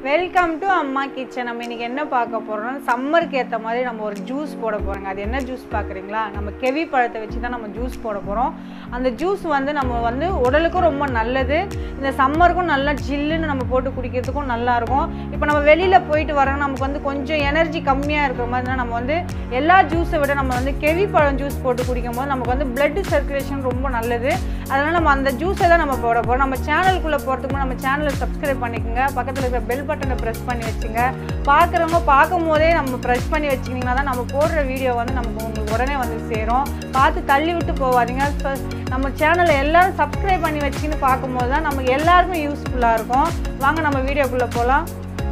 welcome to அம்மா kitchen நம்ம இன்னைக்கு என்ன பார்க்க போறோம்னா சம்மருக்கு ஏற்ற மாதிரி நம்ம ஒரு ஜூஸ் போட போறோங்க அது என்ன ஜூஸ் பார்க்குறீங்களா நம்ம கெவி பழத்தை வச்சு தான் நம்ம ஜூஸ் போட போகிறோம் அந்த ஜூஸ் வந்து நம்ம வந்து உடலுக்கும் ரொம்ப நல்லது இந்த சம்மருக்கும் நல்லா ஜில்லுன்னு நம்ம போட்டு குடிக்கிறதுக்கும் நல்லா இருக்கும் இப்போ நம்ம வெளியில் போயிட்டு வரோம் நமக்கு வந்து கொஞ்சம் எனர்ஜி கம்மியாக இருக்கிற மாதிரினா நம்ம வந்து எல்லா ஜூஸை விட நம்ம வந்து கெவி பழம் ஜூஸ் போட்டு குடிக்கும் போது நமக்கு வந்து பிளட் சர்க்குலேஷன் ரொம்ப நல்லது அதனால் நம்ம அந்த ஜூஸை தான் நம்ம போட போகிறோம் நம்ம சேனலுக்குள்ளே போகிறதுக்கு முன்னாடி நம்ம சேனலை சப்ஸ்கிரைப் பண்ணிக்கோங்க பக்கத்தில் இருக்கிற பெல் பட்டனை ப்ரெஸ் பண்ணி வச்சுங்க பார்க்குறவங்க பார்க்கும் போதே நம்ம ப்ரெஸ் பண்ணி வச்சிங்கன்னா தான் நம்ம போடுற வீடியோ வந்து நமக்கு உங்களுக்கு உடனே வந்து சேரும் பார்த்து தள்ளி விட்டு போகாதீங்க First நம்ம சேனலை எல்லாரும் சப்ஸ்கிரைப் பண்ணி வச்சுன்னு பார்க்கும்போது தான் நமக்கு எல்லாருக்கும் யூஸ்ஃபுல்லாக இருக்கும் வாங்க நம்ம வீடியோக்குள்ளே போகலாம்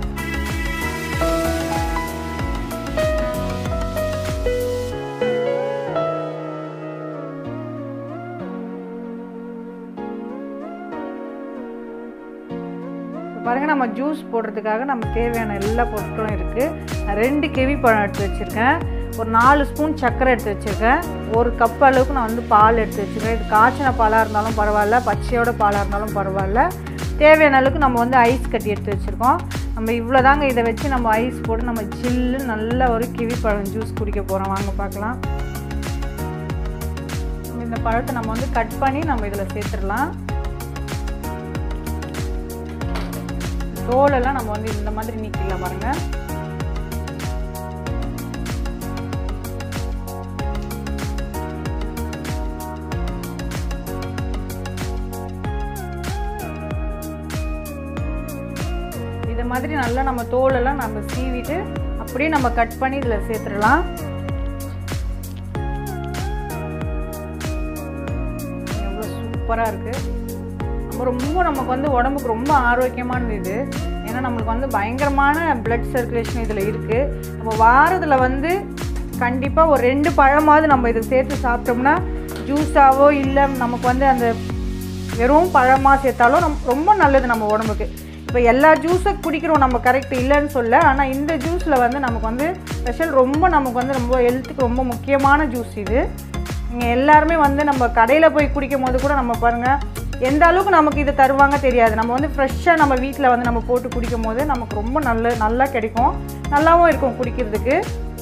பாருங்க நம்ம ஜூஸ் போடுறதுக்காக நம்ம தேவையான எல்லா பொருட்களும் இருக்குது ரெண்டு கெவி பழம் எடுத்து வச்சுருக்கேன் ஒரு நாலு ஸ்பூன் சர்க்கரை எடுத்து வச்சுருக்கேன் ஒரு கப் அளவுக்கு நான் வந்து பால் எடுத்து வச்சுருக்கேன் இது காய்ச்சின பாலாக இருந்தாலும் பரவாயில்ல பச்சையோட பாலாக இருந்தாலும் பரவாயில்ல தேவையான அளவுக்கு நம்ம வந்து ஐஸ் கட்டி எடுத்து வச்சுருக்கோம் நம்ம இவ்வளோ தாங்க இதை வச்சு நம்ம ஐஸ் போட்டு நம்ம ஜில்லு நல்ல ஒரு கிவி பழம் ஜூஸ் குடிக்க போகிறோம் வாங்க பார்க்கலாம் இந்த பழத்தை நம்ம வந்து கட் பண்ணி நம்ம இதில் சேர்த்துடலாம் தோலெல்லாம் நம்ம வந்து இந்த மாதிரி நீக்கிடலாம் பாருங்க இது மாதிரி நல்லா நம்ம தோலெல்லாம் நம்ம சீவிட்டு அப்படியே நம்ம கட் பண்ணி இதில் சேர்த்துடலாம் எவ்வளோ சூப்பராக இருக்குது நம்ம ரொம்ப நமக்கு வந்து உடம்புக்கு ரொம்ப ஆரோக்கியமானது இது ஏன்னா நம்மளுக்கு வந்து பயங்கரமான பிளட் சர்க்குலேஷன் இதில் இருக்குது நம்ம வாரத்தில் வந்து கண்டிப்பாக ஒரு ரெண்டு பழமாவது நம்ம இதை சேர்த்து சாப்பிட்டோம்னா ஜூஸாவோ இல்லை நமக்கு வந்து அந்த வெறும் பழமாக சேர்த்தாலும் நம் ரொம்ப நல்லது நம்ம உடம்புக்கு இப்போ எல்லா ஜூஸை குடிக்கிறோம் நம்ம கரெக்ட் இல்லைன்னு சொல்ல ஆனால் இந்த ஜூஸில் வந்து நமக்கு வந்து ஸ்பெஷல் ரொம்ப நமக்கு வந்து ரொம்ப ஹெல்த்துக்கு ரொம்ப முக்கியமான ஜூஸ் இது நீங்கள் எல்லாருமே வந்து நம்ம கடையில் போய் குடிக்கும் போது கூட நம்ம பாருங்கள் எந்த அளவுக்கு நமக்கு இது தருவாங்க தெரியாது நம்ம வந்து ஃப்ரெஷ்ஷாக நம்ம வீட்டில் வந்து நம்ம போட்டு குடிக்கும் போது நமக்கு ரொம்ப நல்ல நல்லா கிடைக்கும் நல்லாவும் இருக்கும் குடிக்கிறதுக்கு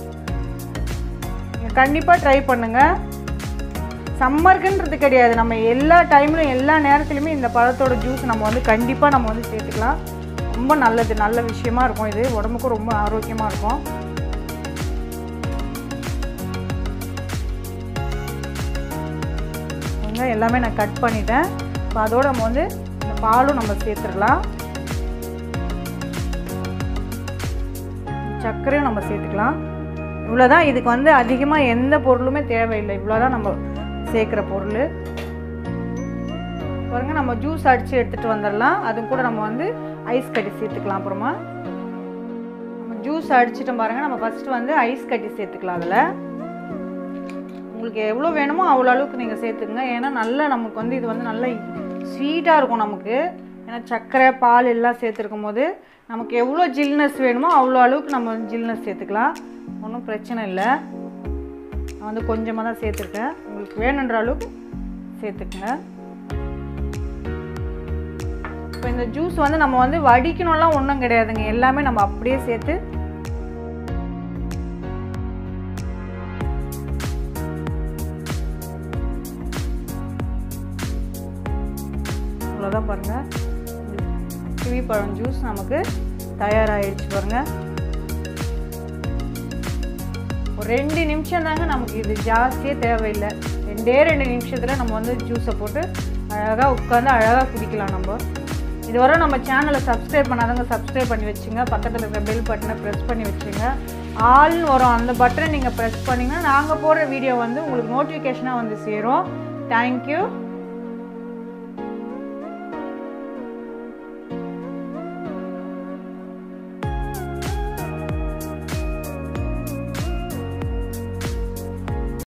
கண்டிப்பாக ட்ரை பண்ணுங்கள் சம்மருக்குன்றது கிடையாது நம்ம எல்லா டைம்லையும் எல்லா நேரத்துலையுமே இந்த பழத்தோட ஜூஸ் நம்ம வந்து கண்டிப்பாக நம்ம வந்து சேர்த்துக்கலாம் ரொம்ப நல்லது நல்ல விஷயமா இருக்கும் இது உடம்புக்கும் ரொம்ப ஆரோக்கியமாக இருக்கும் எல்லாமே நான் கட் பண்ணிட்டேன் இப்போ அதோட நம்ம வந்து இந்த பாலும் நம்ம சேர்த்துடலாம் சர்க்கரையும் நம்ம சேர்த்துக்கலாம் இவ்வளோதான் இதுக்கு வந்து அதிகமாக எந்த பொருளுமே தேவையில்லை இவ்வளோதான் நம்ம சேர்க்குற பொருள் பாருங்க நம்ம ஜூஸ் அடித்து எடுத்துகிட்டு வந்துடலாம் அது கூட நம்ம வந்து ஐஸ் கட்டி சேர்த்துக்கலாம் அப்புறமா நம்ம ஜூஸ் அடிச்சிட்டோம் பாருங்கள் நம்ம ஃபஸ்ட்டு வந்து ஐஸ் கட்டி சேர்த்துக்கலாம் அதில் உங்களுக்கு எவ்வளோ வேணுமோ அவ்வளோ அளவுக்கு நீங்கள் சேர்த்துக்குங்க ஏன்னா நல்லா நமக்கு வந்து இது வந்து நல்லா ஸ்வீட்டாக இருக்கும் நமக்கு ஏன்னா சர்க்கரை பால் எல்லாம் சேர்த்துருக்கும் போது நமக்கு எவ்வளோ ஜில்னஸ் வேணுமோ அவ்வளோ அளவுக்கு நம்ம ஜில்னஸ் சேர்த்துக்கலாம் ஒன்றும் பிரச்சனை இல்லை நான் வந்து கொஞ்சமாக தான் சேர்த்துருக்கேன் உங்களுக்கு வேணுன்ற அளவுக்கு சேர்த்துக்குங்க இப்போ இந்த ஜூஸ் வந்து நம்ம வந்து வடிக்கணும்லாம் ஒன்றும் கிடையாதுங்க எல்லாமே நம்ம அப்படியே சேர்த்து அவ்வளோதான் பாருங்கள் கிவி பழம் ஜூஸ் நமக்கு தயாராகிடுச்சு பாருங்கள் ஒரு ரெண்டு நிமிஷம் தாங்க நமக்கு இது ஜாஸ்தியே தேவையில்லை ரெண்டே ரெண்டு நிமிஷத்தில் நம்ம வந்து ஜூஸை போட்டு அழகாக உட்காந்து அழகாக குடிக்கலாம் நம்ம இதுவரை நம்ம சேனலை சப்ஸ்கிரைப் பண்ணாதவங்க சப்ஸ்கிரைப் பண்ணி வச்சுங்க பக்கத்தில் இருக்கிற பெல் பட்டனை ப்ரெஸ் பண்ணி வச்சுங்க ஆல்னு வரும் அந்த பட்டனை நீங்கள் ப்ரெஸ் பண்ணிங்கன்னா நாங்கள் போடுற வீடியோ வந்து உங்களுக்கு நோட்டிஃபிகேஷனாக வந்து சேரும் தேங்க்யூ